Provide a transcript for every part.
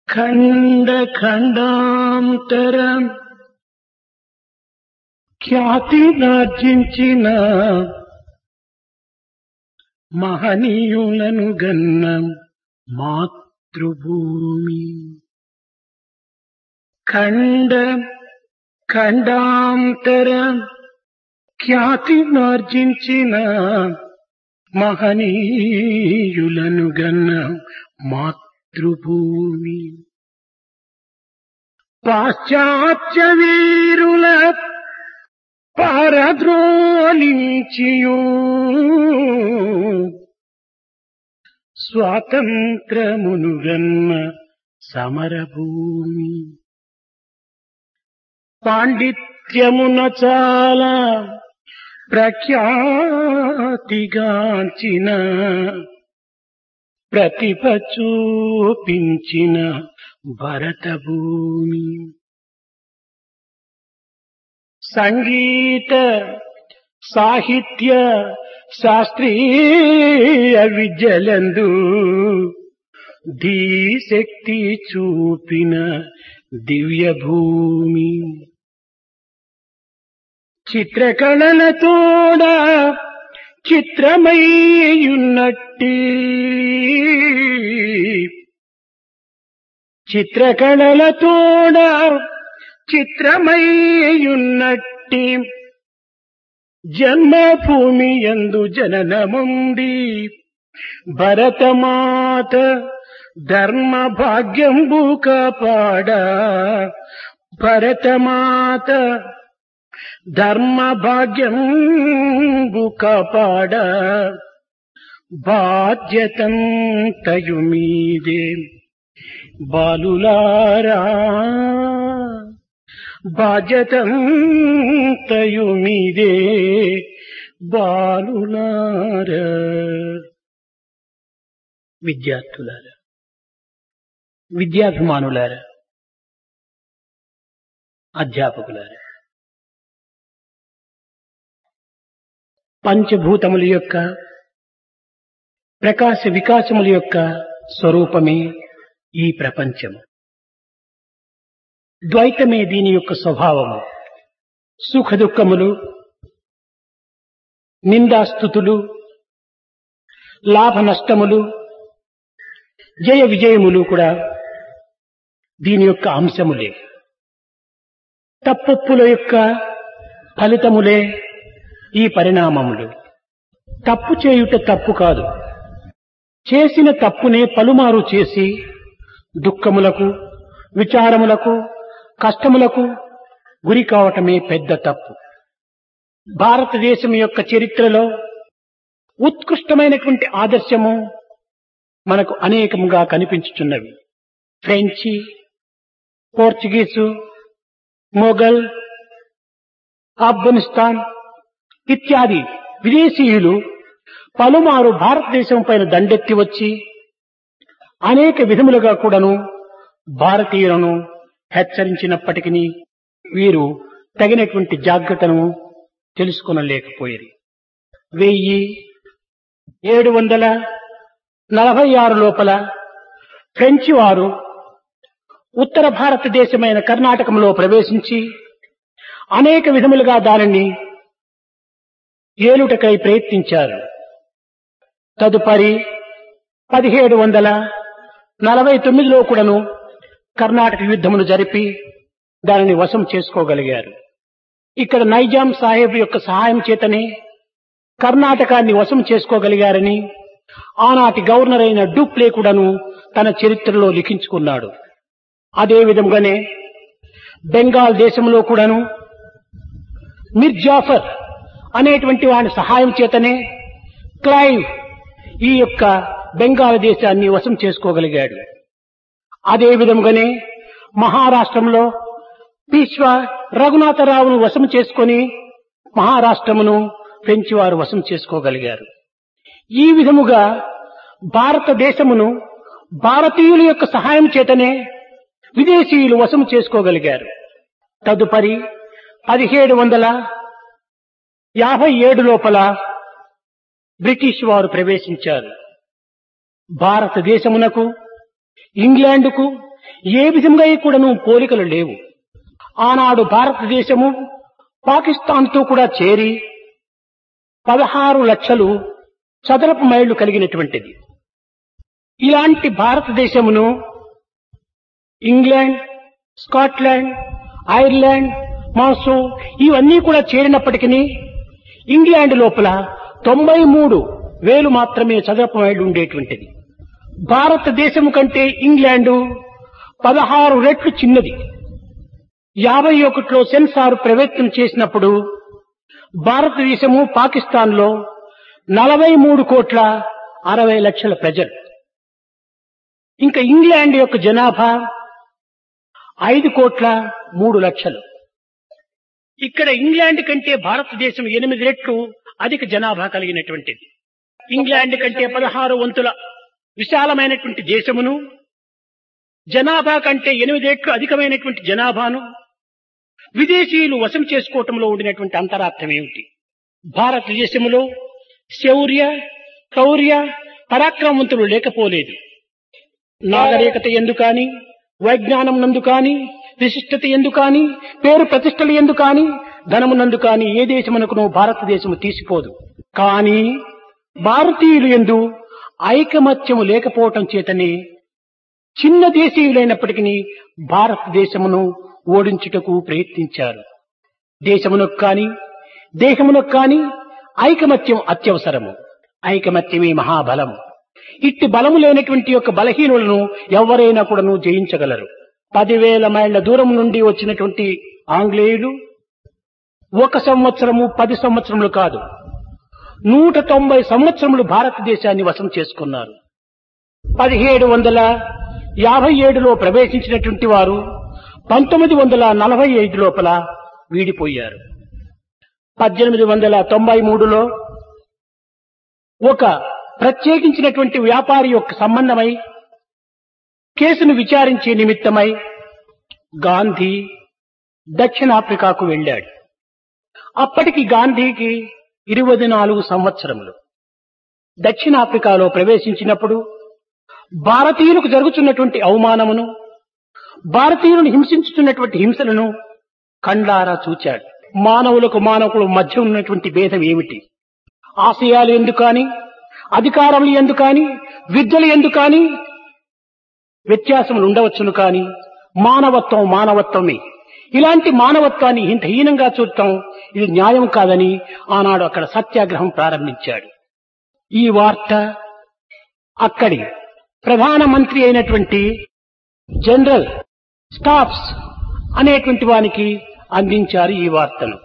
ఖండ ఖండాంతర ఖ్యాతినార్జించిన మహనీయులను గన్న మాతృభూమి ఖండ ఖండాంతర ఖ్యాతినార్జించిన మహనీయులను గన్న మాతృభూమి పాశ్చాత్య వీరుల పారద్రోలించియు స్వాతంత్రమునుగన్న సమరభూమి పాండిత్యమున చాలా ప్రఖ్యాతిగాంచిన ప్రతిభ చూపించిన భరత భూమి సంగీత సాహిత్య శాస్త్రీయ విద్యలందు ధీశక్తి చూపిన దివ్య భూమి చిత్రకళలతోడ చిత్రమయ్యున్నట్టి చిత్రకళలతోడ చిత్రమయ్యున్నట్టి జన్మభూమి ఎందు జననముంది భరతమాత ధర్మ భాగ్యంబు కాపాడ భరతమాత ధర్మ భాగ్యంబు కాపాడ బాధ్యతంతయు మీదే బాలులారా బాధ్యతంతయు మీదే బాలులారా విద్యార్థులారా విద్యాభిమానులారా అధ్యాపకులారా పంచభూతముల యొక్క ప్రకాశ వికాసముల యొక్క స్వరూపమే ఈ ప్రపంచము ద్వైతమే దీని యొక్క స్వభావము సుఖ దుఃఖములు నిందాస్థుతులు లాభ నష్టములు జయ విజయములు కూడా దీని యొక్క అంశములే తప్పొప్పుల యొక్క ఫలితములే ఈ పరిణామములు తప్పు చేయుట తప్పు కాదు చేసిన తప్పునే పలుమారు చేసి దుఃఖములకు విచారములకు కష్టములకు గురి కావటమే పెద్ద తప్పు భారతదేశం యొక్క చరిత్రలో ఉత్కృష్టమైనటువంటి ఆదర్శము మనకు అనేకముగా కనిపించుచున్నవి ఫ్రెంచి పోర్చుగీసు మొఘల్ ఆఫ్ఘనిస్తాన్ ఇత్యాది విదేశీయులు పలుమారు భారతదేశం పైన దండెత్తి వచ్చి అనేక విధములుగా కూడాను భారతీయులను హెచ్చరించినప్పటికీ వీరు తగినటువంటి జాగ్రత్తను తెలుసుకొనలేకపోయారు వెయ్యి ఏడు వందల నలభై ఆరు లోపల ఫ్రెంచి వారు ఉత్తర భారతదేశమైన కర్ణాటకంలో ప్రవేశించి అనేక విధములుగా దానిని ఏలుటకై ప్రయత్నించారు తదుపరి పదిహేడు వందల నలభై తొమ్మిదిలో కూడాను కర్ణాటక యుద్ధమును జరిపి దానిని వశం చేసుకోగలిగారు ఇక్కడ నైజాం సాహెబ్ యొక్క సహాయం చేతనే కర్ణాటకాన్ని వశం చేసుకోగలిగారని ఆనాటి గవర్నర్ అయిన డూప్లే కూడాను తన చరిత్రలో లిఖించుకున్నాడు అదే విధంగానే బెంగాల్ దేశంలో కూడాను మిర్జాఫర్ అనేటువంటి వాడి సహాయం చేతనే క్లైవ్ ఈ యొక్క బెంగాల్ దేశాన్ని వశం చేసుకోగలిగాడు అదే విధంగానే మహారాష్ట్రంలో పీష్వా రఘునాథరావును వశం చేసుకొని మహారాష్ట్రమును ఫ్రెంచి వారు వశం చేసుకోగలిగారు ఈ విధముగా భారతదేశమును భారతీయుల యొక్క సహాయం చేతనే విదేశీయులు వశం చేసుకోగలిగారు తదుపరి పదిహేడు వందల యాభై ఏడు లోపల బ్రిటిష్ వారు ప్రవేశించారు భారతదేశమునకు ఇంగ్లాండుకు ఏ విధంగా కూడాను పోలికలు లేవు ఆనాడు భారతదేశము పాకిస్తాన్తో కూడా చేరి పదహారు లక్షలు చదరపు మైళ్లు కలిగినటువంటిది ఇలాంటి భారతదేశమును ఇంగ్లాండ్ స్కాట్లాండ్ ఐర్లాండ్ మాసో ఇవన్నీ కూడా చేరినప్పటికీ ఇంగ్లాండ్ లోపల తొంభై మూడు వేలు మాత్రమే చదరపు మైళ్ళు ఉండేటువంటిది భారతదేశం కంటే ఇంగ్లాండు పదహారు రెట్లు చిన్నది యాభై ఒకటిలో సెన్సార్ ప్రయత్నం చేసినప్పుడు భారతదేశము పాకిస్తాన్ లో నలభై మూడు కోట్ల అరవై లక్షల ప్రజలు ఇంకా ఇంగ్లాండ్ యొక్క జనాభా ఐదు కోట్ల మూడు లక్షలు ఇక్కడ ఇంగ్లాండ్ కంటే భారతదేశం ఎనిమిది రెట్లు అధిక జనాభా కలిగినటువంటిది ఇంగ్లాండ్ కంటే పదహారు వంతుల విశాలమైనటువంటి దేశమును జనాభా కంటే ఎనిమిది రెట్లు అధికమైనటువంటి జనాభాను విదేశీయులు వశం చేసుకోవటంలో ఉండినటువంటి అంతరార్థం ఏమిటి భారతదేశంలో శౌర్య శౌర్య పరాక్రమవంతులు లేకపోలేదు నాగరికత ఎందు కాని వైజ్ఞానం నందు కాని విశిష్టత ఎందు కాని పేరు ప్రతిష్టలు ఎందు కాని ధనమునందు కాని ఏ దేశమునకును భారతదేశము తీసిపోదు కానీ భారతీయులు ఎందు ఐకమత్యము లేకపోవటం చేతనే చిన్న దేశీయులైనప్పటికీ భారతదేశమును ఓడించుటకు ప్రయత్నించారు దేశమునకు కాని దేశమునకు కాని ఐకమత్యం అత్యవసరము ఐకమత్యమే మహాబలము ఇట్టి బలము లేనటువంటి యొక్క బలహీనులను ఎవరైనా కూడాను జయించగలరు పదివేల మైళ్ల దూరం నుండి వచ్చినటువంటి ఆంగ్లేయులు ఒక సంవత్సరము పది సంవత్సరములు కాదు నూట తొంభై సంవత్సరములు భారతదేశాన్ని వశం చేసుకున్నారు పదిహేడు వందల యాభై ఏడులో ప్రవేశించినటువంటి వారు పంతొమ్మిది వందల నలభై ఐదు లోపల వీడిపోయారు పద్దెనిమిది వందల తొంభై మూడులో ఒక ప్రత్యేకించినటువంటి వ్యాపారి యొక్క సంబంధమై కేసును విచారించే నిమిత్తమై గాంధీ దక్షిణాఫ్రికాకు వెళ్ళాడు అప్పటికి గాంధీకి ఇరవై నాలుగు సంవత్సరములు దక్షిణాఫ్రికాలో ప్రవేశించినప్పుడు భారతీయులకు జరుగుతున్నటువంటి అవమానమును భారతీయులను హింసించుతున్నటువంటి హింసలను కండ్లారా చూచాడు మానవులకు మానవుల మధ్య ఉన్నటువంటి భేదం ఏమిటి ఆశయాలు ఎందుకు కానీ అధికారములు ఎందుకు కానీ విద్యలు ఎందుకు కానీ వ్యత్యాసములు ఉండవచ్చును కానీ మానవత్వం మానవత్వమే ఇలాంటి మానవత్వాన్ని ఇంత హీనంగా చూడటం ఇది న్యాయం కాదని ఆనాడు అక్కడ సత్యాగ్రహం ప్రారంభించాడు ఈ వార్త అక్కడి ప్రధానమంత్రి అయినటువంటి జనరల్ స్టాఫ్స్ అనేటువంటి వానికి అందించారు ఈ వార్తను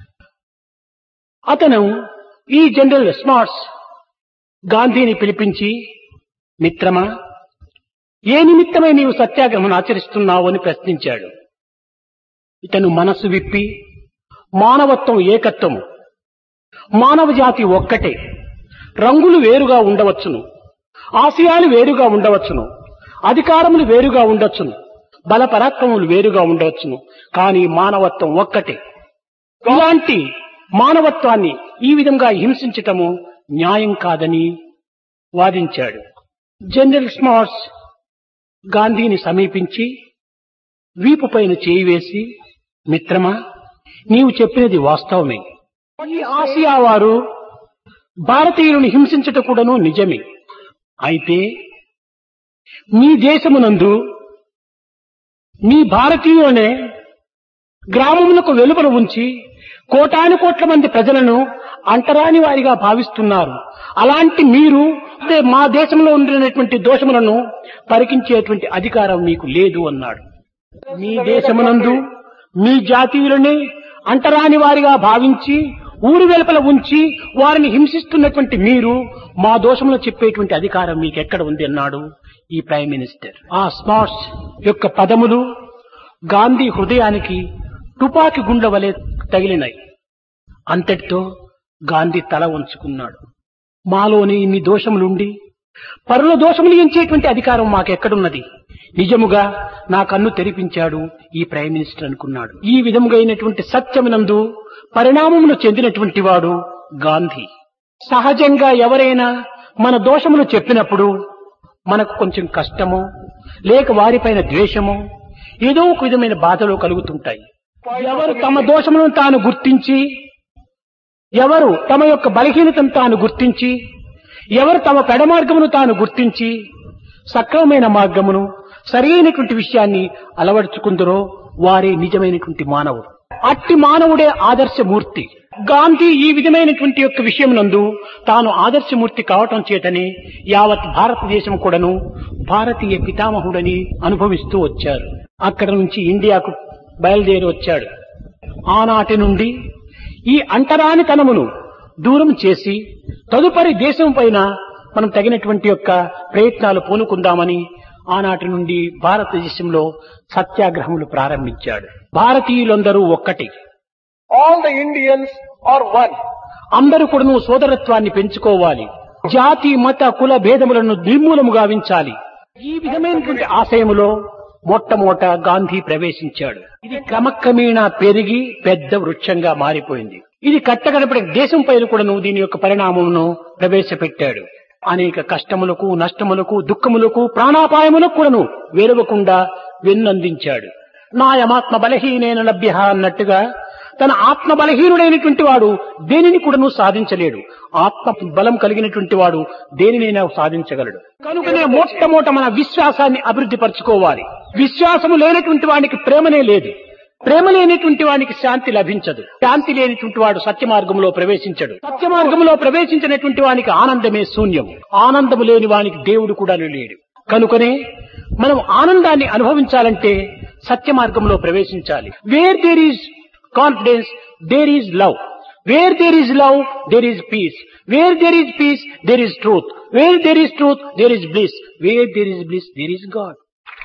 అతను ఈ జనరల్ స్మార్ట్స్ గాంధీని పిలిపించి మిత్రమా ఏ నిమిత్తమై నీవు సత్యాగ్రహం ఆచరిస్తున్నావు అని ప్రశ్నించాడు ఇతను మనసు విప్పి మానవత్వం ఏకత్వము మానవ జాతి ఒక్కటే రంగులు వేరుగా ఉండవచ్చును ఆశయాలు వేరుగా ఉండవచ్చును అధికారములు వేరుగా ఉండొచ్చును బల పరాక్రమములు వేరుగా ఉండవచ్చును కానీ మానవత్వం ఒక్కటే ఇలాంటి మానవత్వాన్ని ఈ విధంగా హింసించటము న్యాయం కాదని వాదించాడు జనరల్ స్మార్ట్స్ గాంధీని సమీపించి వీపు పైన చేయి వేసి మిత్రమా నీవు చెప్పినది వాస్తవమే ఈ ఆసియా వారు భారతీయులను హింసించట కూడాను నిజమే అయితే మీ దేశమునందు మీ భారతీయులనే గ్రామములకు వెలుపల ఉంచి కోటాను కోట్ల మంది ప్రజలను అంటరాని వారిగా భావిస్తున్నారు అలాంటి మీరు అంటే మా దేశంలో ఉండినటువంటి దోషములను పరికించేటువంటి అధికారం మీకు లేదు అన్నాడు మీ దేశమునందు మీ జాతీయులని అంటరాని వారిగా భావించి ఊరి వెలుపల ఉంచి వారిని హింసిస్తున్నటువంటి మీరు మా దోషములు చెప్పేటువంటి అధికారం మీకు ఎక్కడ ఉంది అన్నాడు ఈ ప్రైమ్ మినిస్టర్ ఆ స్మార్ట్స్ యొక్క పదములు గాంధీ హృదయానికి తుపాకి గుండ్ల వలె తగిలినాయి అంతటితో గాంధీ తల ఉంచుకున్నాడు మాలోని ఇన్ని దోషములుండి పరుల దోషములు ఎంచేటువంటి అధికారం మాకెక్కడున్నది నిజముగా నా కన్ను తెరిపించాడు ఈ ప్రైమ్ మినిస్టర్ అనుకున్నాడు ఈ విధముగా అయినటువంటి సత్యమునందు పరిణామమును చెందినటువంటి వాడు గాంధీ సహజంగా ఎవరైనా మన దోషములు చెప్పినప్పుడు మనకు కొంచెం కష్టము లేక వారిపైన ద్వేషము ఏదో ఒక విధమైన బాధలు కలుగుతుంటాయి ఎవరు తమ దోషములను తాను గుర్తించి ఎవరు తమ యొక్క బలహీనతను తాను గుర్తించి ఎవరు తమ పెడమార్గమును తాను గుర్తించి సక్రమమైన మార్గమును సరైనటువంటి విషయాన్ని అలవరుచుకుందరో వారే నిజమైనటువంటి మానవుడు అట్టి మానవుడే ఆదర్శమూర్తి గాంధీ ఈ విధమైనటువంటి యొక్క విషయం నందు తాను ఆదర్శమూర్తి కావటం చేతనే యావత్ భారతదేశం కూడాను భారతీయ పితామహుడని అనుభవిస్తూ వచ్చారు అక్కడ నుంచి ఇండియాకు బయలుదేరి వచ్చాడు ఆనాటి నుండి ఈ అంటరానితనమును దూరం చేసి తదుపరి దేశం పైన మనం తగినటువంటి యొక్క ప్రయత్నాలు పూనుకుందామని ఆనాటి నుండి భారతదేశంలో సత్యాగ్రహములు ప్రారంభించాడు భారతీయులందరూ ఒక్కటి All the Indians are one. అందరూ కూడాను సోదరత్వాన్ని పెంచుకోవాలి జాతి మత కుల భేదములను నిర్మూలము గావించాలి ఈ విధమైనటువంటి ఆశయములో మొట్టమొదట గాంధీ ప్రవేశించాడు ఇది క్రమక్రమేణా పెరిగి పెద్ద వృక్షంగా మారిపోయింది ఇది కట్టగడపడి దేశం పైన కూడాను దీని యొక్క పరిణామమును ప్రవేశపెట్టాడు అనేక కష్టములకు నష్టములకు దుఃఖములకు ప్రాణాపాయములకు కూడాను వేరవకుండా వెన్నందించాడు నాయమాత్మ బలహీనైన లభ్య అన్నట్టుగా తన ఆత్మ బలహీనుడైనటువంటి వాడు దేనిని కూడాను సాధించలేడు ఆత్మ బలం కలిగినటువంటి వాడు దేనినైనా సాధించగలడు కనుకనే మొట్టమొదట మన విశ్వాసాన్ని అభివృద్ధి పరచుకోవాలి విశ్వాసము లేనటువంటి వానికి ప్రేమనే లేదు ప్రేమ లేనటువంటి వానికి శాంతి లభించదు శాంతి లేనటువంటి వాడు సత్య మార్గంలో ప్రవేశించడు సత్య మార్గంలో ప్రవేశించినటువంటి వానికి ఆనందమే శూన్యం ఆనందము లేని వానికి దేవుడు కూడా లేడు కనుకనే మనం ఆనందాన్ని అనుభవించాలంటే సత్య మార్గంలో ప్రవేశించాలి where there is confidence there is love where there is love there is peace where there is peace there is truth where there is truth there is bliss where there is bliss there is God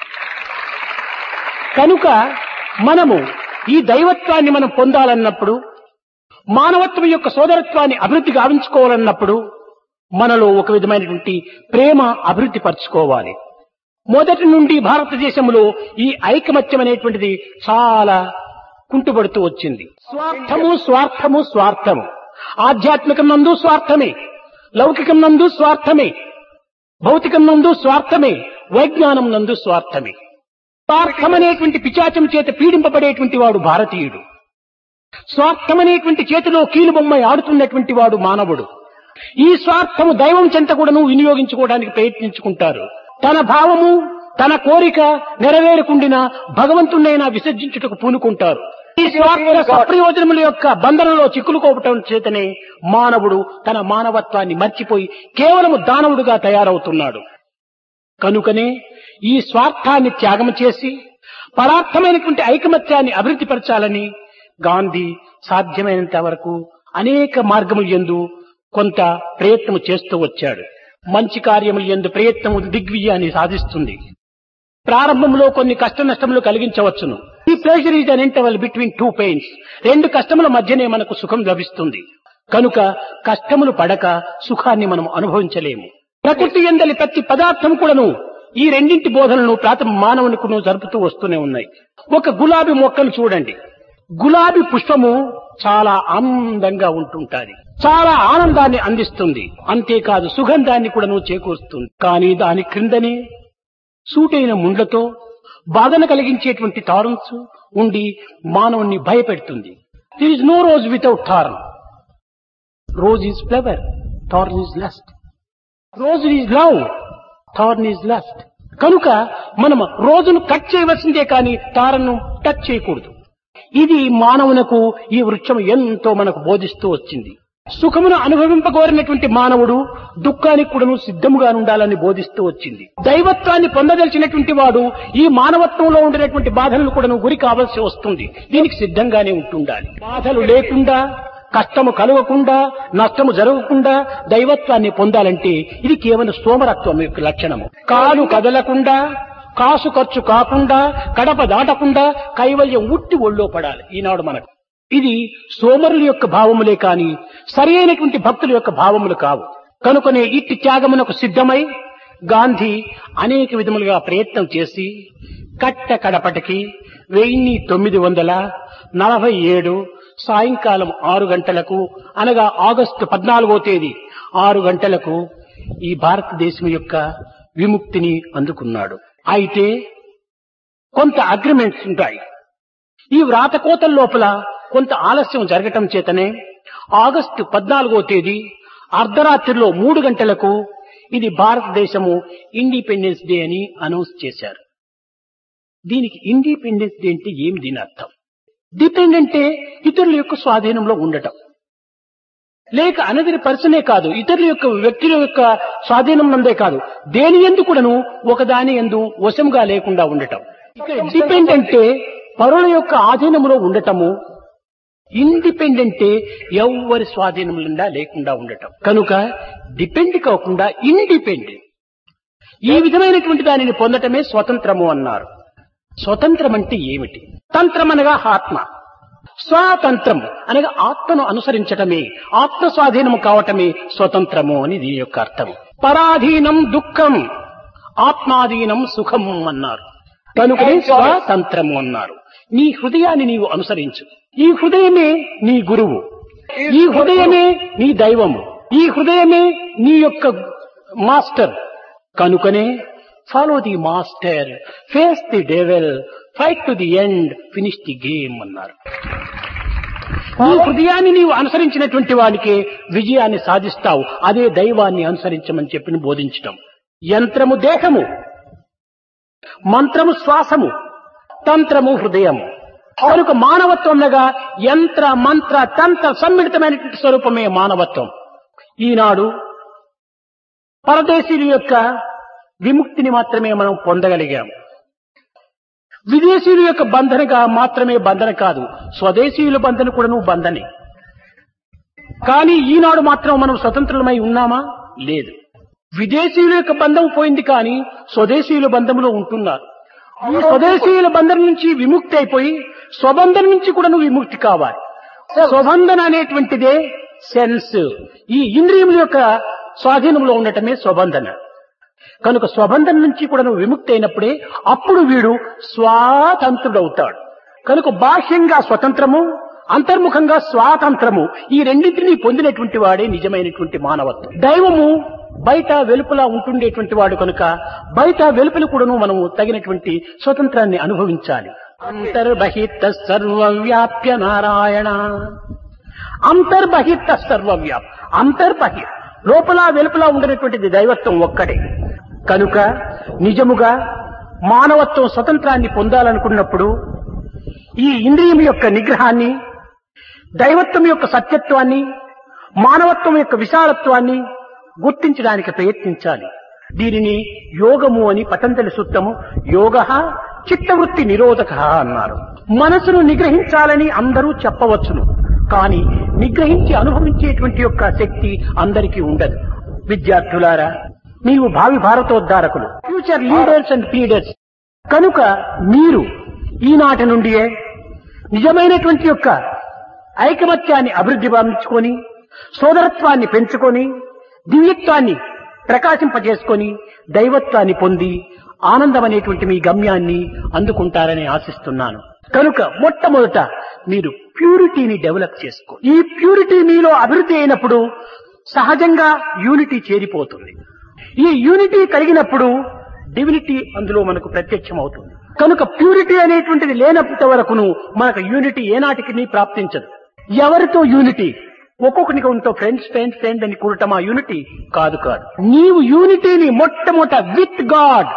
కనుక మనము ఈ దైవత్వాన్ని మనం పొందాలన్నప్పుడు మానవత్వం యొక్క సోదరత్వాన్ని అభివృద్ధి గావించుకోవాలన్నప్పుడు మనలో ఒక విధమైనటువంటి ప్రేమ అభివృద్ధి పరచుకోవాలి మొదటి నుండి భారతదేశంలో ఈ ఐకమత్యం అనేటువంటిది చాలా కుంటుపడుతూ వచ్చింది స్వార్థము స్వార్థము స్వార్థము ఆధ్యాత్మికం నందు స్వార్థమే లౌకికం నందు స్వార్థమే భౌతికం నందు స్వార్థమే వైజ్ఞానం నందు స్వార్థమే స్వార్థమనేటువంటి పిచాచం చేత పీడింపబడేటువంటి వాడు భారతీయుడు స్వార్థమనేటువంటి చేతిలో కీలుబొమ్మ ఆడుతున్నటువంటి వాడు మానవుడు ఈ స్వార్థము దైవం చెంత కూడాను వినియోగించుకోవడానికి ప్రయత్నించుకుంటారు తన భావము తన కోరిక నెరవేరకుండిన భగవంతునైనా విసర్జించుటకు పూనుకుంటారు ఈ స్వార్థ సప్రయోజనముల యొక్క బంధనంలో చిక్కులుకోవటం చేతనే మానవుడు తన మానవత్వాన్ని మర్చిపోయి కేవలము దానవుడుగా తయారవుతున్నాడు కనుకనే ఈ స్వార్థాన్ని త్యాగం చేసి పరార్థమైనటువంటి ఐకమత్యాన్ని అభివృద్ధి పరచాలని గాంధీ సాధ్యమైనంత వరకు అనేక మార్గములు ఎందు కొంత ప్రయత్నము చేస్తూ వచ్చాడు మంచి కార్యములు ఎందు ప్రయత్నము దిగ్విజయాన్ని సాధిస్తుంది ప్రారంభంలో కొన్ని కష్ట నష్టములు కలిగించవచ్చును ఈ pleasure is an interval between two pains రెండు కష్టముల మధ్యనే మనకు సుఖం లభిస్తుంది కనుక కష్టములు పడక సుఖాన్ని మనం అనుభవించలేము ప్రకృతి ఎందలి ప్రతి పదార్థం కూడాను ఈ రెండింటి బోధనలను ప్రాత మానవునికును జరుపుతూ వస్తూనే ఉన్నాయి ఒక గులాబీ మొక్కను చూడండి గులాబీ పుష్పము చాలా ఆనందంగా ఉంటుంటాది చాలా ఆనందాన్ని అందిస్తుంది అంతేకాదు సుగంధాన్ని కూడాను చేకూరుస్తుంది కానీ దాని క్రిందనే సూటైన ముండ్లతో బాధన కలిగించేటువంటి టారన్స్ ఉండి మానవుణ్ణి భయపెడుతుంది there is no rose without thorn rose is flower thorn is lust rose is love thorn is lust కనుక మనం రోజును కట్ చేయవలసిందే కానీ తారను టచ్ చేయకూడదు ఇది మానవునకు ఈ వృక్షం ఎంతో మనకు బోధిస్తూ వచ్చింది సుఖమును అనుభవింపకోరినటువంటి మానవుడు దుఃఖానికి కూడాను సిద్ధముగా ఉండాలని బోధిస్తూ వచ్చింది దైవత్వాన్ని పొందదలిచినటువంటి వాడు ఈ మానవత్వంలో ఉండినటువంటి బాధలను కూడాను గురి కావాల్సి వస్తుంది దీనికి సిద్ధంగానే ఉంటుండాలి బాధలు లేకుండా కష్టము కలగకుండా నష్టము జరగకుండా దైవత్వాన్ని పొందాలంటే ఇది కేవలం సోమరత్వం యొక్క లక్షణము కాలు కదలకుండా కాసు ఖర్చు కాకుండా కడప దాటకుండా కైవల్యం ఉట్టి ఒళ్ళో పడాలి ఈనాడు మనకు ఇది సోమరుల యొక్క భావములే కాని సరి అయినటువంటి భక్తుల యొక్క భావములు కావు కనుకనే ఇట్టి త్యాగమునకు సిద్ధమై గాంధీ అనేక విధములుగా ప్రయత్నం చేసి కట్ట కడపటికి వెయ్యి తొమ్మిది వందల నలభై ఏడు సాయంకాలం ఆరు గంటలకు అనగా ఆగస్టు పద్నాలుగో తేదీ ఆరు గంటలకు ఈ భారతదేశం యొక్క విముక్తిని అందుకున్నాడు అయితే కొంత అగ్రిమెంట్స్ ఉంటాయి ఈ వ్రాత కోతల లోపల కొంత ఆలస్యం జరగటం చేతనే ఆగస్టు పద్నాలుగో తేదీ అర్ధరాత్రిలో మూడు గంటలకు ఇది భారతదేశము ఇండిపెండెన్స్ డే అని అనౌన్స్ చేశారు దీనికి ఇండిపెండెన్స్ డే అంటే ఏమి దీని అర్థం డిపెండ్ అంటే ఇతరుల యొక్క స్వాధీనంలో ఉండటం లేక అనదిరి పర్సనే కాదు ఇతరుల యొక్క వ్యక్తుల యొక్క స్వాధీనం నందే కాదు దేని ఎందు కూడాను ఒకదాని ఎందు వశంగా లేకుండా ఉండటం ఇక్కడ డిపెండ్ అంటే పరుల యొక్క ఆధీనంలో ఉండటము ఇండిపెండెంట్ ఎవ్వరి స్వాధీనం నిండా లేకుండా ఉండటం కనుక డిపెండ్ కాకుండా ఇండిపెండెంట్ ఈ విధమైనటువంటి దానిని పొందటమే స్వతంత్రము అన్నారు స్వతంత్రం అంటే ఏమిటి తంత్రం అనగా ఆత్మ స్వాతంత్రం అనగా ఆత్మను అనుసరించటమే ఆత్మ స్వాధీనము కావటమే స్వతంత్రము అని దీని యొక్క అర్థం పరాధీనం దుఃఖం ఆత్మాధీనం సుఖం అన్నారు కనుకనే స్వాతంత్రము అన్నారు నీ హృదయాన్ని నీవు అనుసరించు ఈ హృదయమే నీ గురువు ఈ హృదయమే నీ దైవము ఈ హృదయమే నీ యొక్క మాస్టర్ కనుకనే follow the master face the devil fight to the end finish the game అన్నారు ఈ హృదయాన్ని నీవు అనుసరించినటువంటి వానికి విజయాన్ని సాధిస్తావు అదే దైవాన్ని అనుసరించమని చెప్పి బోధించటం యంత్రము దేహము మంత్రము శ్వాసము తంత్రము హృదయము కనుక మానవత్వంగా యంత్ర మంత్ర తంత్ర సమ్మిళితమైనటువంటి స్వరూపమే మానవత్వం ఈనాడు పరదేశీయుల యొక్క విముక్తిని మాత్రమే మనం పొందగలిగాం విదేశీయుల యొక్క బంధనగా మాత్రమే బంధన కాదు స్వదేశీయుల బంధన కూడాను బంధనే కానీ ఈనాడు మాత్రం మనం స్వతంత్రులమై ఉన్నామా లేదు విదేశీయుల యొక్క బంధం పోయింది కానీ స్వదేశీయుల బంధంలో ఉంటున్నారు ఈ స్వదేశీయుల బంధం నుంచి విముక్తి అయిపోయి స్వబంధం నుంచి కూడా నువ్వు విముక్తి కావాలి స్వబంధన అనేటువంటిదే సెన్స్ ఈ ఇంద్రియముల యొక్క స్వాధీనంలో ఉండటమే స్వబంధన కనుక స్వబంధం నుంచి కూడా నువ్వు విముక్తి అయినప్పుడే అప్పుడు వీడు స్వాతంత్రుడవుతాడు కనుక బాహ్యంగా స్వతంత్రము అంతర్ముఖంగా స్వాతంత్రము ఈ రెండింటినీ పొందినటువంటి వాడే నిజమైనటువంటి మానవత్వం దైవము బయట వెలుపల ఉంటుండేటువంటి వాడు కనుక బయట వెలుపల కూడాను మనము తగినటువంటి స్వతంత్రాన్ని అనుభవించాలి అంతర్బహిత సర్వవ్యాప్య నారాయణ అంతర్బహిత సర్వవ్యాప్ అంతర్బహి లోపల వెలుపల ఉండినటువంటిది దైవత్వం ఒక్కడే కనుక నిజముగా మానవత్వం స్వతంత్రాన్ని పొందాలనుకున్నప్పుడు ఈ ఇంద్రియం యొక్క నిగ్రహాన్ని దైవత్వం యొక్క సత్యత్వాన్ని మానవత్వం యొక్క విశాలత్వాన్ని గుర్తించడానికి ప్రయత్నించాలి దీనిని యోగము అని పతంజలి సూత్రము యోగ చిత్తవృత్తి నిరోధక అన్నారు మనసును నిగ్రహించాలని అందరూ చెప్పవచ్చును కానీ నిగ్రహించి అనుభవించేటువంటి యొక్క శక్తి అందరికీ ఉండదు విద్యార్థులారా నీవు భావి భారతోద్ధారకులు ఫ్యూచర్ లీడర్స్ అండ్ లీడర్స్ కనుక మీరు ఈనాటి నుండియే నిజమైనటువంటి యొక్క ఐకమత్యాన్ని అభివృద్ధి భావించుకొని సోదరత్వాన్ని పెంచుకొని దివ్యత్వాన్ని ప్రకాశింపజేసుకొని దైవత్వాన్ని పొంది ఆనందం అనేటువంటి మీ గమ్యాన్ని అందుకుంటారని ఆశిస్తున్నాను కనుక మొట్టమొదట మీరు ప్యూరిటీని డెవలప్ చేసుకో ఈ ప్యూరిటీ మీలో అభివృద్ధి అయినప్పుడు సహజంగా యూనిటీ చేరిపోతుంది ఈ యూనిటీ కలిగినప్పుడు డివినిటీ అందులో మనకు ప్రత్యక్షం అవుతుంది కనుక ప్యూరిటీ అనేటువంటిది లేనంత వరకును మనకు యూనిటీ ఏనాటికి ప్రాప్తించదు ఎవరితో యూనిటీ ఒక్కొక్కరికి ఉంటో ఫ్రెండ్స్ ఫ్రెండ్ ఫ్రెండ్ అని కూడటం ఆ యూనిటీ కాదు కాదు నీవు యూనిటీని మొట్టమొదట విత్ గాడ్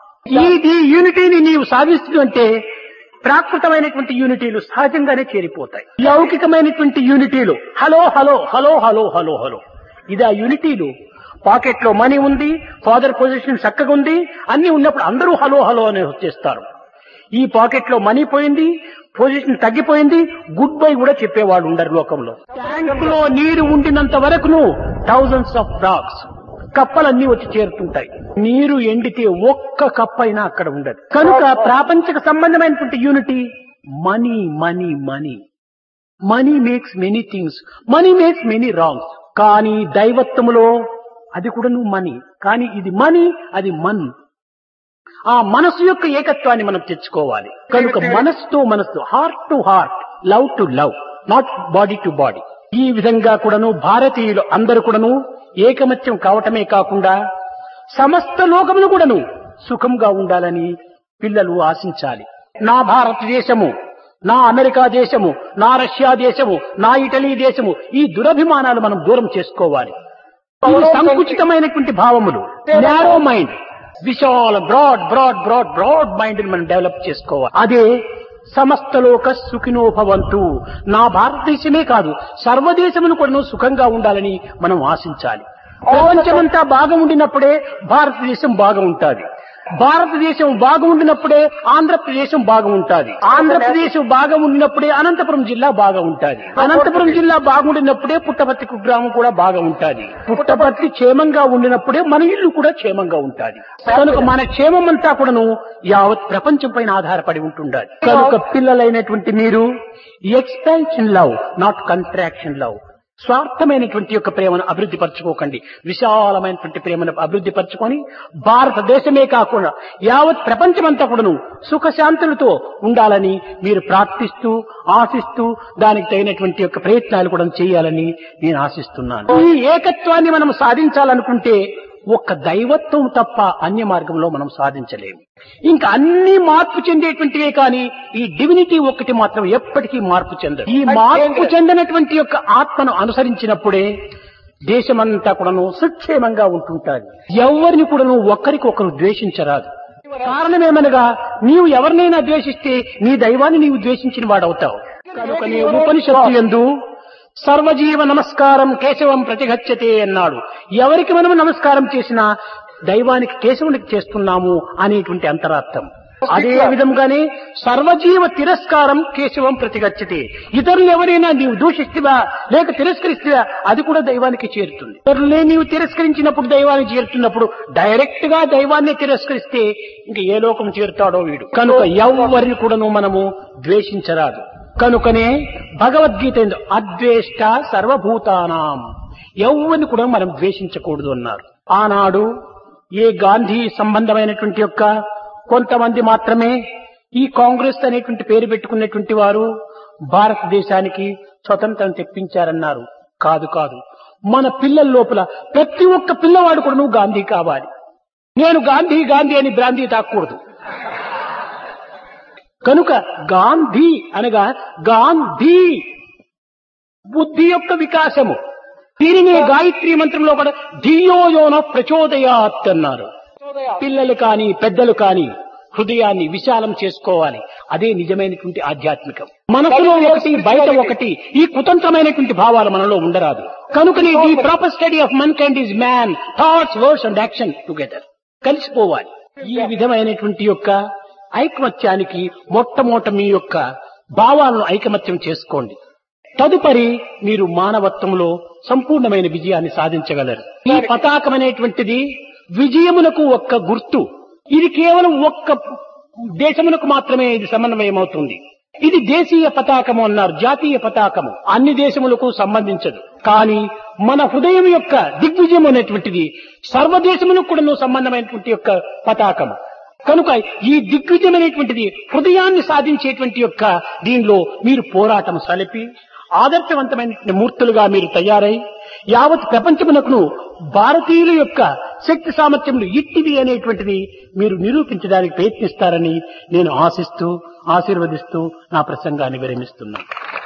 ఈ యూనిటీని నీవు సాధిస్తుంటే ప్రాకృతమైనటువంటి యూనిటీలు సహజంగానే చేరిపోతాయి లౌకికమైనటువంటి యూనిటీలు hello hello hello hello hello hello ఇది ఆ యూనిటీలు పాకెట్ లో మనీ ఉంది ఫాదర్ పొజిషన్ చక్కగా ఉంది అన్ని ఉన్నప్పుడు అందరూ హలో హలో అని వచ్చేస్తారు ఈ పాకెట్ లో మనీ పోయింది పొజిషన్ తగ్గిపోయింది గుడ్ బై కూడా చెప్పేవాళ్ళు ఉండరు లోకంలో ట్యాంక్ లో నీరు ఉండినంత వరకును థౌజండ్స్ ఆఫ్ డాగ్స్ కప్పలన్నీ వచ్చి చేరుతుంటాయి నీరు ఎండితే ఒక్క కప్ప అయినా అక్కడ ఉండదు కనుక ప్రాపంచిక సంబంధమైనటువంటి unity money money money money makes many things money makes many wrongs కానీ దైవత్వములో అది కూడా నువ్వు మనీ కానీ ఇది మనీ అది మన్ ఆ మనసు యొక్క ఏకత్వాన్ని మనం తెచ్చుకోవాలి కనుక మనస్సుతో మనస్సు heart to heart love to love not body to body ఈ విధంగా కూడాను భారతీయులు అందరూ కూడాను ఏకమత్యం కావటమే కాకుండా సమస్త లోకమును కూడాను సుఖంగా ఉండాలని పిల్లలు ఆశించాలి నా భారతదేశము నా అమెరికా దేశము నా రష్యా దేశము నా ఇటలీ దేశము ఈ దురభిమానాలు మనం దూరం చేసుకోవాలి ఇవి సంకుచితమైనటువంటి భావములు నారో మైండ్ విశాల broad broad broad broad mind మనం డెవలప్ చేసుకోవాలి అదే సమస్తలోక సుఖినోభవంతు నా భారతదేశమే కాదు సర్వదేశమును కూడా సుఖంగా ఉండాలని మనం ఆశించాలి ప్రపంచమంతా బాగా ఉండినప్పుడే భారతదేశం బాగా ఉంటుంది భారతదేశం బాగా ఉండినప్పుడే ఆంధ్రప్రదేశం బాగా ఉంటుంది ఆంధ్రప్రదేశం బాగా ఉండినప్పుడే అనంతపురం జిల్లా బాగా ఉంటుంది అనంతపురం జిల్లా బాగుండినప్పుడే పుట్టపర్తి కుగ్రామం కూడా బాగా ఉంటుంది పుట్టపర్తి క్షేమంగా ఉండినప్పుడే మన ఇల్లు కూడా క్షేమంగా ఉంటుంది కనుక మన క్షేమం అంతా కూడాను యావత్ ప్రపంచం పైన ఆధారపడి ఉంటుండాలి కనుక పిల్లలైనటువంటి మీరు expansion love not contraction love స్వార్థమైనటువంటి యొక్క ప్రేమను అభివృద్ధి పరచుకోకండి విశాలమైనటువంటి ప్రేమను అభివృద్ధి పరచుకొని భారతదేశమే కాకుండా యావత్ ప్రపంచమంతా కూడాను సుఖశాంతులతో ఉండాలని మీరు ప్రార్థిస్తూ ఆశిస్తూ దానికి తగినటువంటి యొక్క ప్రయత్నాలు కూడా చేయాలని నేను ఆశిస్తున్నాను ఈ ఏకత్వాన్ని మనం సాధించాలనుకుంటే ఒక్క దైవత్వం తప్ప అన్య మార్గంలో మనం సాధించలేము ఇంకా అన్ని మార్పు చెందేటువంటివే కానీ ఈ డివినిటీ ఒక్కటి మాత్రం ఎప్పటికీ మార్పు చెందదు ఈ మార్పు చెందినటువంటి యొక్క ఆత్మను అనుసరించినప్పుడే దేశమంతా కూడాను సుక్షేమంగా ఉంటుంటాది ఎవరిని కూడాను ఒక్కరికొకరు ద్వేషించరాదు కారణమేమనగా నీవు ఎవరినైనా ద్వేషిస్తే నీ దైవాన్ని నీవు ద్వేషించిన వాడవుతావు కనుక నీ ఉపనిషత్తు ఎందు సర్వజీవ నమస్కారం కేశవం ప్రతిగచ్చతే అన్నాడు ఎవరికి మనం నమస్కారం చేసినా దైవానికి కేశవునికి చేస్తున్నాము అనేటువంటి అంతరార్థం అదే విధంగానే సర్వజీవ తిరస్కారం కేశవం ప్రతిగచ్చతే ఇతరులు ఎవరైనా నీవు దూషిస్తువా లేక తిరస్కరిస్తువా అది కూడా దైవానికి చేరుతుంది ఇతరులే నీవు తిరస్కరించినప్పుడు దైవానికి చేరుతున్నప్పుడు డైరెక్ట్ గా దైవాన్ని తిరస్కరిస్తే ఇంక ఏ లోకం చేరుతాడో వీడు కనుక ఎవరిని కూడాను మనము ద్వేషించరాదు కనుకనే భగవద్గీత ఎందు అద్వేష్ట సర్వభూతానాం ఎవరిని కూడా మనం ద్వేషించకూడదు అన్నారు ఆనాడు ఏ గాంధీ సంబంధమైనటువంటి యొక్క కొంతమంది మాత్రమే ఈ కాంగ్రెస్ అనేటువంటి పేరు పెట్టుకున్నటువంటి వారు భారతదేశానికి స్వతంత్రం తెప్పించారన్నారు కాదు కాదు మన పిల్లల లోపల ప్రతి ఒక్క పిల్లవాడు కూడా నువ్వు గాంధీ కావాలి నేను గాంధీ గాంధీ అని బ్రాంధీ తాకూడదు కనుక గాంధీ అనగా గాంధీ బుద్ధి యొక్క వికాసము దీనినే గాయత్రి మంత్రంలో కూడా ధియోయోన ప్రచోదయాత్ అన్నారు పిల్లలు కాని పెద్దలు కాని హృదయాన్ని విశాలం చేసుకోవాలి అదే నిజమైనటువంటి ఆధ్యాత్మికం మనసులో ఒకటి బయట ఒకటి ఈ కుతంత్రమైనటువంటి భావాలు మనలో ఉండరాదు కనుకనే the proper study of mankind is man thoughts words and action together కలిసిపోవాలి ఈ విధమైనటువంటి యొక్క ఐకమత్యానికి మొట్టమొదట మీ యొక్క భావాలను ఐకమత్యం చేసుకోండి తదుపరి మీరు మానవత్వంలో సంపూర్ణమైన విజయాన్ని సాధించగలరు ఈ పతాకం అనేటువంటిది విజయమునకు ఒక్క గుర్తు ఇది కేవలం ఒక్క దేశమునకు మాత్రమే ఇది సమన్వయమవుతుంది ఇది దేశీయ పతాకము అన్నారు జాతీయ పతాకము అన్ని దేశములకు సంబంధించదు కానీ మన హృదయం యొక్క దిగ్విజయం అనేటువంటిది సర్వదేశములకు కూడా సంబంధమైనటువంటి యొక్క పతాకము కనుక ఈ దిగ్విజయం అనేటువంటిది హృదయాన్ని సాధించేటువంటి యొక్క దీనిలో మీరు పోరాటం సలిపి ఆదర్శవంతమైన మూర్తులుగా మీరు తయారై యావత్ ప్రపంచమునకును భారతీయుల యొక్క శక్తి సామర్థ్యములు ఇట్టివి అనేటువంటిది మీరు నిరూపించడానికి ప్రయత్నిస్తారని నేను ఆశిస్తూ ఆశీర్వదిస్తూ నా ప్రసంగాన్ని విరమిస్తున్నాను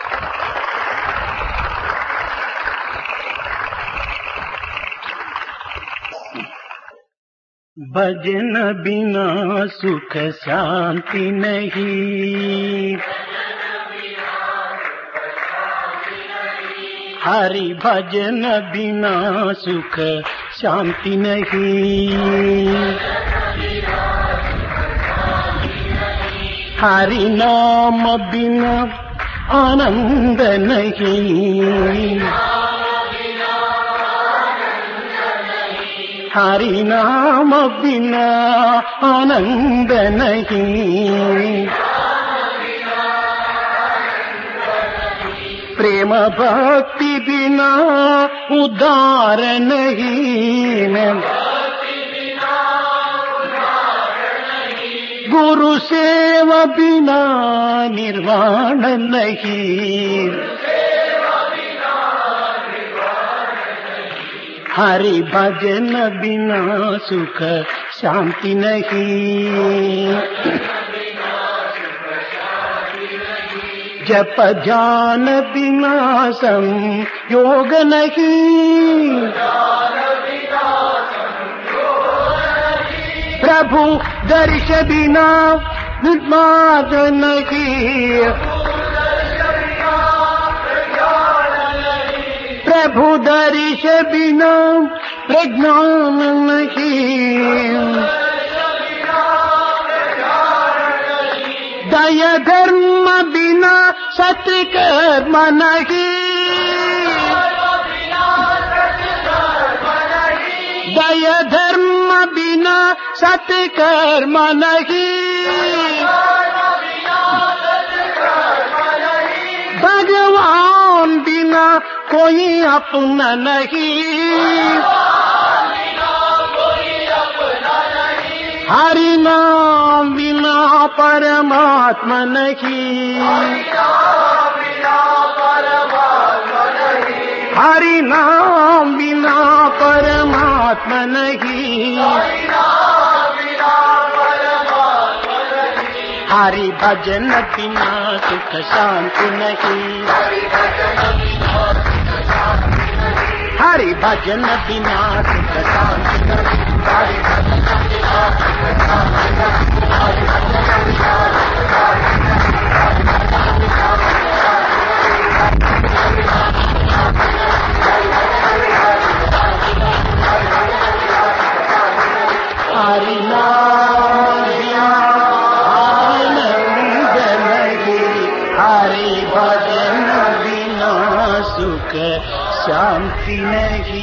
भजन बिना सुख शांति नहीं हरि भजन बिना सुख शांति नहीं हरि नाम बिना आनंद नहीं हरि नाम बिना आनंद नहीं प्रेम भक्ति बिना उदार नहीं गुरु सेवा बिना निर्वाण नहीं हरि भजन बिना सुख शांति नहीं जप ध्यान बिना सम योग नहीं प्रभु दर्श बिना निर्माद नहीं प्रभु दर्श बिना प्रज्ञान नहीं दया धर्म बिना सत्य कर्म नहीं दया धर्म बिना सत्य कर्म नहीं भगवान बिना कोई अपना नहीं हरि नाम बिना परमात्मा नहीं हरि नाम बिना परमात्मा नहीं हरि भजन बिना सुख शांति नहीं हरि भजन बिना सुख शांति नहीं हरि नाम आनंद नहीं हरि भजन बिना सुख शांति नहीं